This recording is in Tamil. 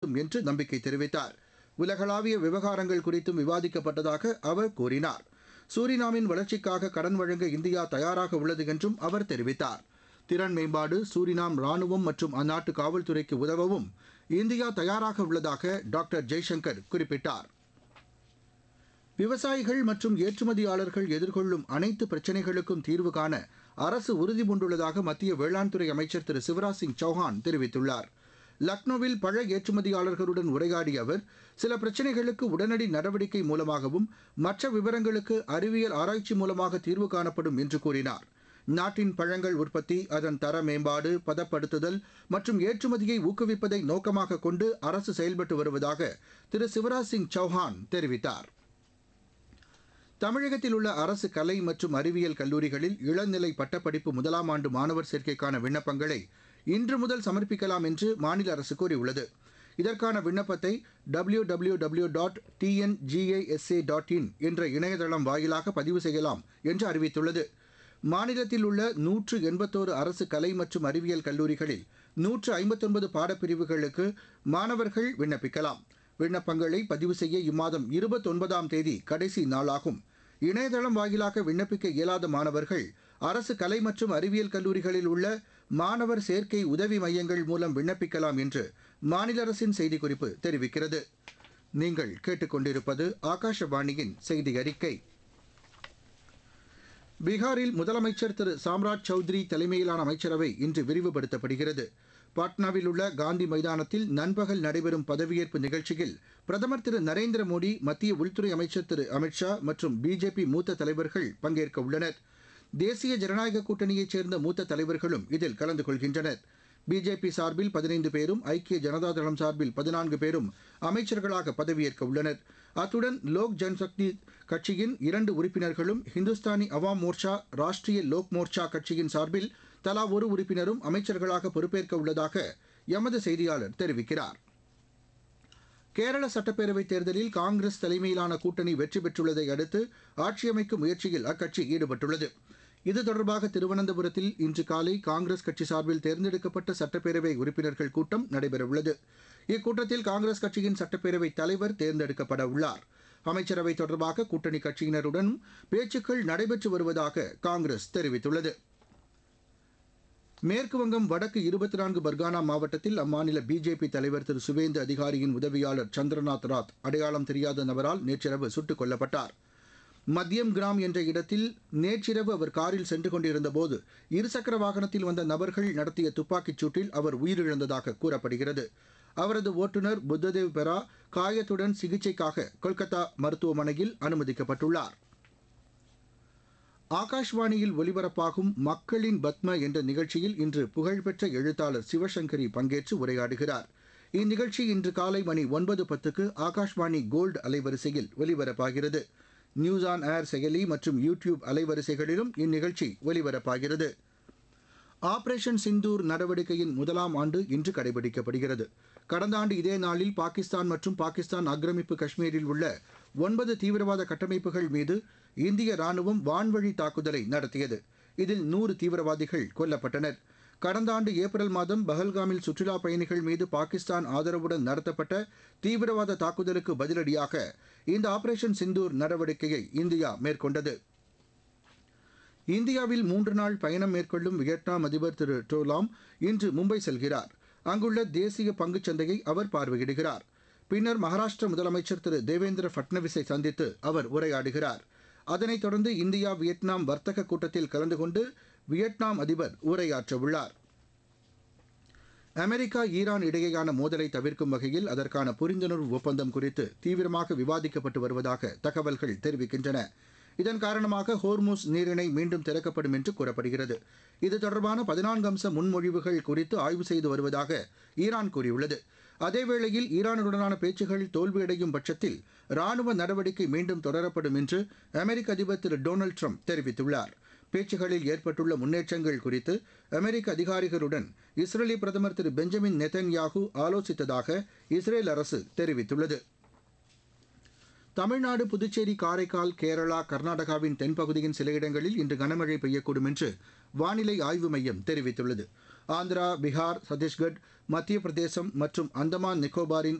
வழிவகுக்கும் என்று நம்பிக்கை தெரிவித்தார் உலகளாவிய விவகாரங்கள் குறித்தும் விவாதிக்கப்பட்டதாக அவர் கூறினார் சூரினாமின் வளர்ச்சிக்காக கடன் வழங்க இந்தியா தயாராக உள்ளது என்றும் அவர் தெரிவித்தார் திறன் மேம்பாடு சூரினாம் ராணுவம் மற்றும் அந்நாட்டு காவல்துறைக்கு உதவவும் இந்தியா தயாராக உள்ளதாக டாக்டர் ஜெய்சங்கர் குறிப்பிட்டார் விவசாயிகள் மற்றும் ஏற்றுமதியாளர்கள் எதிர்கொள்ளும் அனைத்து பிரச்சினைகளுக்கும் தீர்வு காண அரசு உறுதி பூண்டுள்ளதாக மத்திய வேளாண் துறை அமைச்சர் திரு சிவராஜ் சிங் சௌஹான் தெரிவித்துள்ளார் லக்னோவில் பழ ஏற்றுமதியாளர்களுடன் உரையாடிய அவர் சில பிரச்சினைகளுக்கு உடனடி நடவடிக்கை மூலமாகவும் மற்ற விவரங்களுக்கு அறிவியல் ஆராய்ச்சி மூலமாக தீர்வு காணப்படும் என்று கூறினார் நாட்டின் பழங்கள் உற்பத்தி அதன் தர மேம்பாடு பதப்படுத்துதல் மற்றும் ஏற்றுமதியை ஊக்குவிப்பதை நோக்கமாக கொண்டு அரசு செயல்பட்டு வருவதாக திரு சிவராஜ் சிங் சௌஹான் தெரிவித்தார் தமிழகத்தில் உள்ள அரசு கலை மற்றும் அறிவியல் கல்லூரிகளில் இளநிலை பட்டப்படிப்பு முதலாம் ஆண்டு மாணவர் சேர்க்கைக்கான விண்ணப்பங்களை இன்று முதல் சமர்ப்பிக்கலாம் என்று மாநில அரசு கூறியுள்ளது இதற்கான விண்ணப்பத்தை W W W dot TNGASA dot in என்ற இணையதளம் வாயிலாக பதிவு செய்யலாம் என்று அறிவித்துள்ளது மாநிலத்தில் உள்ள நூற்று எண்பத்தோரு அரசு கலை மற்றும் அறிவியல் கல்லூரிகளில் நூற்று ஐம்பத்தொன்பது பாடப்பிரிவுகளுக்கு மாணவர்கள் விண்ணப்பிக்கலாம் விண்ணப்பங்களை பதிவு செய்ய இம்மாதம் இருபத்தொன்பதாம் தேதி கடைசி நாளாகும் இணையதளம் வாயிலாக விண்ணப்பிக்க இயலாத மாணவர்கள் அரசு கலை மற்றும் அறிவியல் கல்லூரிகளில் உள்ள மாணவர் சேர்க்கை உதவி மையங்கள் மூலம் விண்ணப்பிக்கலாம் என்று மாநில அரசின் செய்திக்குறிப்பு தெரிவிக்கிறது நீங்கள் கேட்டுக்கொண்டிருப்பது ஆகாஷவாணியின் செய்தி அறிக்கை பீகாரில் முதலமைச்சர் திரு சாம்ராஜ் சௌத்ரி தலைமையிலான அமைச்சரவை இன்று விரிவுபடுத்தப்படுகிறது பாட்னாவில் உள்ள காந்தி மைதானத்தில் நண்பகல் நடைபெறும் பதவியேற்பு நிகழ்ச்சியில் பிரதமர் திரு நரேந்திர மோடி மத்திய உள்துறை அமைச்சர் திரு அமித்ஷா மற்றும் பிஜேபி மூத்த தலைவர்கள் பங்கேற்க உள்ளனர் தேசிய ஜனநாயக கூட்டணியைச் சேர்ந்த மூத்த தலைவர்களும் இதில் கலந்து கொள்கின்றனர் பிஜேபி சார்பில் பதினைந்து பேரும் ஐக்கிய ஜனதா தளம் சார்பில் பதினான்கு பேரும் அமைச்சர்களாக பதவியேற்க உள்ளனர் அத்துடன் லோக் ஜன்சக்தி கட்சியின் இரண்டு உறுப்பினர்களும் ஹிந்துஸ்தானி அவாம் மோர்ச்சா ராஷ்டிரிய லோக் மோர்ச்சா கட்சியின் சார்பில் தலா ஒரு உறுப்பினரும் அமைச்சர்களாக பொறுப்பேற்க உள்ளதாக எமது செய்தியாளர் தெரிவிக்கிறார் கேரள சட்டப்பேரவைத் தேர்தலில் காங்கிரஸ் தலைமையிலான கூட்டணி வெற்றி பெற்றுள்ளதை அடுத்து ஆட்சியமைக்கும் முயற்சியில் அக்கட்சி ஈடுபட்டுள்ளது இது தொடர்பாக திருவனந்தபுரத்தில் இன்று காலை காங்கிரஸ் கட்சி சார்பில் தேர்ந்தெடுக்கப்பட்ட சட்டப்பேரவை உறுப்பினர்கள் கூட்டம் நடைபெறவுள்ளது இக்கூட்டத்தில் காங்கிரஸ் கட்சியின் சட்டப்பேரவை தலைவர் தேர்ந்தெடுக்கப்பட உள்ளார் அமைச்சரவை தொடர்பாக கூட்டணி கட்சியினருடன் பேச்சுக்கள் நடைபெற்று வருவதாக காங்கிரஸ் தெரிவித்துள்ளது மேற்குவங்கம் வடக்கு இருபத்தி நான்கு பர்கானா மாவட்டத்தில் அம்மாநில பிஜேபி தலைவர் திரு சுவேந்து அதிகாரியின் உதவியாளர் சந்திரநாத் ராத் அடையாளம் தெரியாத நபரால் நேற்றிரவு சுட்டுக் கொல்லப்பட்டார் மத்தியம் கிராம் என்ற இடத்தில் நேற்றிரவு அவர் காரில் சென்று கொண்டிருந்தபோது இருசக்கர வாகனத்தில் வந்த நபர்கள் நடத்திய துப்பாக்கிச் சூட்டில் அவர் உயிரிழந்ததாக கூறப்படுகிறது அவரது ஓட்டுநர் புத்ததேவ் பெரா காயத்துடன் சிகிச்சைக்காக கொல்கத்தா மருத்துவமனையில் அனுமதிக்கப்பட்டுள்ளார் ஆகாஷ்வாணியில் ஒலிபரப்பாகும் மக்களின் பத்ம என்ற நிகழ்ச்சியில் இன்று புகழ்பெற்ற எழுத்தாளர் சிவசங்கரி பங்கேற்று உரையாடுகிறார் இந்நிகழ்ச்சி இன்று காலை மணி ஒன்பது பத்துக்கு ஆகாஷ்வாணி கோல்டு அலைவரிசையில் ஒலிபரப்பாகிறது நியூஸ் ஆன் ஏர் செயலி மற்றும் யூடியூப் அலைவரிசைகளிலும் இந்நிகழ்ச்சி ஒலிபரப்பாகிறது ஆபரேஷன் சிந்தூர் நடவடிக்கையின் முதலாம் ஆண்டு இன்று கடைபிடிக்கப்படுகிறது கடந்த ஆண்டு இதே நாளில் பாகிஸ்தான் மற்றும் பாகிஸ்தான் ஆக்கிரமிப்பு காஷ்மீரில் உள்ள ஒன்பது தீவிரவாத கட்டமைப்புகள் மீது இந்திய ராணுவம் வான்வழி தாக்குதலை நடத்தியது இதில் நூறு தீவிரவாதிகள் கொல்லப்பட்டனர் கடந்த ஆண்டு ஏப்ரல் மாதம் பஹல்காமில் சுற்றுலா பயணிகள் மீது பாகிஸ்தான் ஆதரவுடன் நடத்தப்பட்ட தீவிரவாத தாக்குதலுக்கு பதிலடியாக இந்த ஆபரேஷன் சிந்தூர் நடவடிக்கையை இந்தியா மேற்கொண்டது இந்தியாவில் மூன்று நாள் பயணம் மேற்கொள்ளும் வியட்நாம் அதிபர் திரு டோலாம் இன்று மும்பை செல்கிறார் அங்குள்ள தேசிய பங்குச் சந்தையை அவர் பார்வையிடுகிறார் பின்னர் மகாராஷ்டிர முதலமைச்சர் திரு தேவேந்திர ஃபட்னவிஸை சந்தித்து அவர் உரையாடுகிறார் அதனைத் தொடர்ந்து இந்தியா வியட்நாம் வர்த்தக கூட்டத்தில் கலந்து கொண்டு வியட்நாம் அதிபர் உரையாற்றவுள்ளார் அமெரிக்கா ஈரான் இடையேயான மோதலை தவிர்க்கும் வகையில் அதற்கான புரிந்துணர்வு ஒப்பந்தம் குறித்து தீவிரமாக விவாதிக்கப்பட்டு வருவதாக தகவல்கள் தெரிவிக்கின்றன இதன் காரணமாக ஹோர்மூஸ் நீரிணை மீண்டும் திறக்கப்படும் என்று கூறப்படுகிறது இது தொடர்பான பதினான்கு அம்ச முன்மொழிவுகள் குறித்து ஆய்வு செய்து வருவதாக ஈரான் கூறியுள்ளது அதேவேளையில் ஈரானுடனான பேச்சுகள் தோல்வியடையும் பட்சத்தில் ராணுவ நடவடிக்கை மீண்டும் தொடரப்படும் என்று அமெரிக்க அதிபர் திரு டொனால்டு ட்ரம்ப் தெரிவித்துள்ளார் பேச்சுகளில் ஏற்பட்டுள்ள முன்னேற்றங்கள் குறித்து அமெரிக்க அதிகாரிகளுடன் இஸ்ரேலி பிரதமர் திரு பெஞ்சமின் நெதன்யாகு ஆலோசித்ததாக இஸ்ரேல் அரசு தெரிவித்துள்ளது தமிழ்நாடு புதுச்சேரி காரைக்கால் கேரளா கர்நாடகாவின் தென்பகுதியின் சில இடங்களில் இன்று கனமழை பெய்யக்கூடும் என்று வானிலை ஆய்வு மையம் தெரிவித்துள்ளது ஆந்திரா பீகார் சத்தீஸ்கட் மத்திய பிரதேசம் மற்றும் அந்தமான் நிக்கோபாரின்